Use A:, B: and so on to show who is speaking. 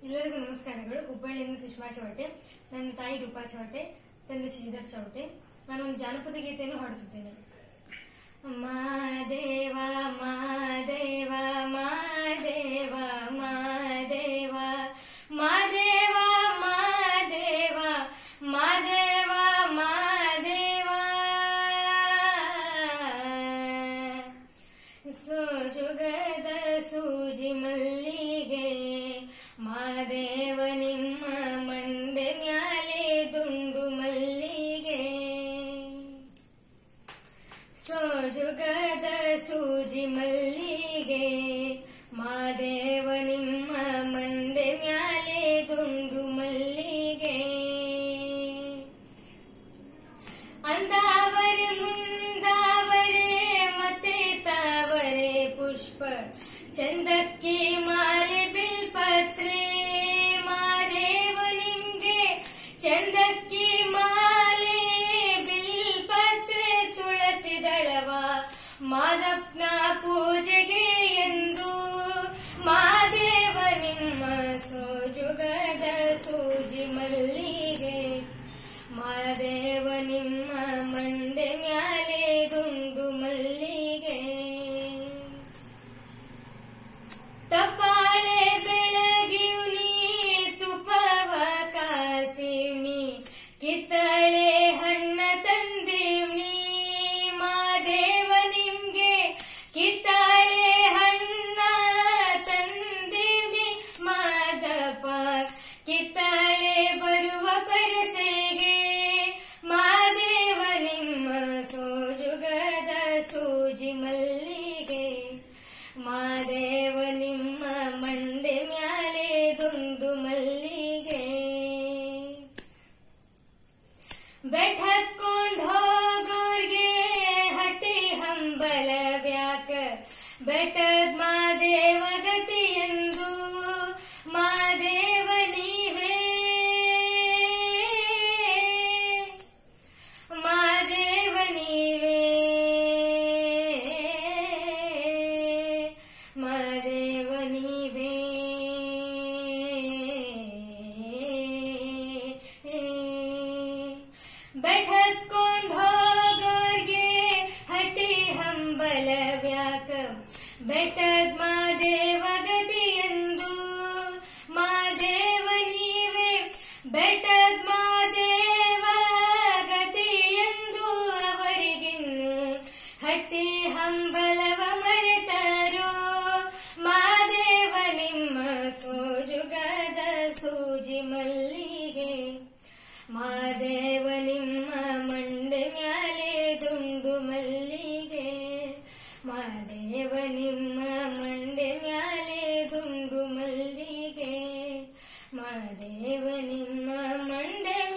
A: ಎಲ್ಲರಿಗೂ ನಮಸ್ಕಾರಗಳು ಹುಬ್ಬಳ್ಳಿಯಿಂದ ಸುಷ್ಮಾ ಚವಟೆ ನನ್ನ ತಾಯಿ ರೂಪಾ ಚವಟೆ ತಂದೆ ಶ್ರೀಧರ್ ಚವಟೆ ನಾನು ಒಂದು ಜಾನಪದ ಗೀತೆಯನ್ನು ಹಾಡುತ್ತಿದ್ದೇನೆ ಮಾದೇವ ಮಾದೇವ ಮಾದೇವ ಮಾದೇವ ಮಾದೇವ ಮಾದೇವ ಮಾದೇವ ಮಾದೇವ ಸೋಜುಗದ ಸೂಜಿ ಮಲ್ಲಿಗೆ ಮಾದೇವ ನಿಮ್ಮ ಮಂಡೆ ಮ್ಯಾಲೆ ದುಂಡು ಮಲ್ಲಿಗೆ ಸೋಜುಗದ ಸೂಜಿ ಮಲ್ಲಿಗೆ ಮಾದೇವ ನಿಮ್ಮ ಮಂಡೆ ಮ್ಯಾಲೆ ದುಂಡು ಮಲ್ಲಿಗೆ ಅಂದಾವರೆ ಮುಂದಾವರೆ ಮತ್ತೆ ತಾವರೆ ಪುಷ್ಪ ಚಂದಕ್ಕೆ ಮಾಲೆ ಬಿಲ್ಪತ್ರೆ ಮಾದೇವ ನಿಮ್ಗೆ ಚಂದಕ್ಕೆ ಮಾಲೆ ಬಿಲ್ಪತ್ರೆ ತುಳಸಿದಳವ ಮಾದಪ್ಪನ ಪೂಜೆಗೆ ಎಂದು ಮಾದೇವ ನಿಮ್ಮ ಸೋಜುಗದ ಸೂಜಿ ಮಲ್ಲಿಗೆ ಮಾದೇವ ನಿಮ್ಮ ಮಂಡೆ ಮ್ಯಾಲೆ ಗುಂಡು ಮಲ್ಲಿಗೆ ತಪ್ಪಾಳೆ ಬೆಳಗಿವ್ನಿ ತುಪ್ಪವ ಕಾಸಿವ್ನಿ ಕಿತ್ತಳೆ ಹಣ್ಣ ತಂದಿವ್ನಿ ಮಾದೇವ ನಿಮ್ಗೆ ಕಿತ್ತಳೆ ಹಣ್ಣ ತಂದಿವ್ನಿ ಮಾದಪ್ಪ ಕಿತ್ತಳೆ ಬರುವ ಪರಸೆಗೆ ಮಾದೇವ ನಿಮ್ಮ ಸೋಜುಗದ ಸೂಜಿ ಮಲ್ಲಿಗೆ ಮಾದೇವ ನಿಮ್ಮ ಮಂಡೆ ಮ್ಯಾಲೆ ದುಂಡು ಮಲ್ಲಿಗೆ ಬೆಟ್ಟಕ್ಕೊಂಡ್ ಹೋಗೋರ್ಗೆ ಹಟ್ಟಿ ಹಂಬಲ ವ್ಯಾಕ ಬೆಟ್ಟದ ಮಾದೇವ ಗತಿಯೆಂದು ಮಾದೇವ ನೀವೇ ಮಾದೇವ ನೀವೇ ಮಾದೇವ ನೀವೇ ಬೆಟ್ಟತ್ಕೊಂಡ್ ಹೋಗೋರ್ಗೆ ಹಟ್ಟಿ ಹಂಬಲ ವ್ಯಾಕ ಬೆಟ್ಟದ ಮಾದೇವ ಗತಿಯೆಂದು ಮಾದೇವ ನೀವೇ ಬೆಟ್ಟದ ಮಾದೇವ ಗತಿಯೆಂದು ಅವರಿಗಿನ್ನು ಹಟ್ಟಿ ಹಂಬಲವ ಮರೆತರೋ ಮಾದೇವ ನಿಮ್ಮ ಸೋಜುಗದ ಸೂಜಿ ಮಲ್ಲಿಗೆ ಮಾದೇವ ನಿಮ್ಮ ಮಂಡೆ ಮ್ಯಾಲೆ ದುಂಡು ಮಲ್ಲಿಗೆ ಮಾದೇವ ನಿಮ್ಮ ಮಂಡೆ ಮ್ಯಾಲೆ ದುಂಡು ಮಲ್ಲಿಗೆ ಮಾದೇವ ನಿಮ್ಮ ಮಂಡೆ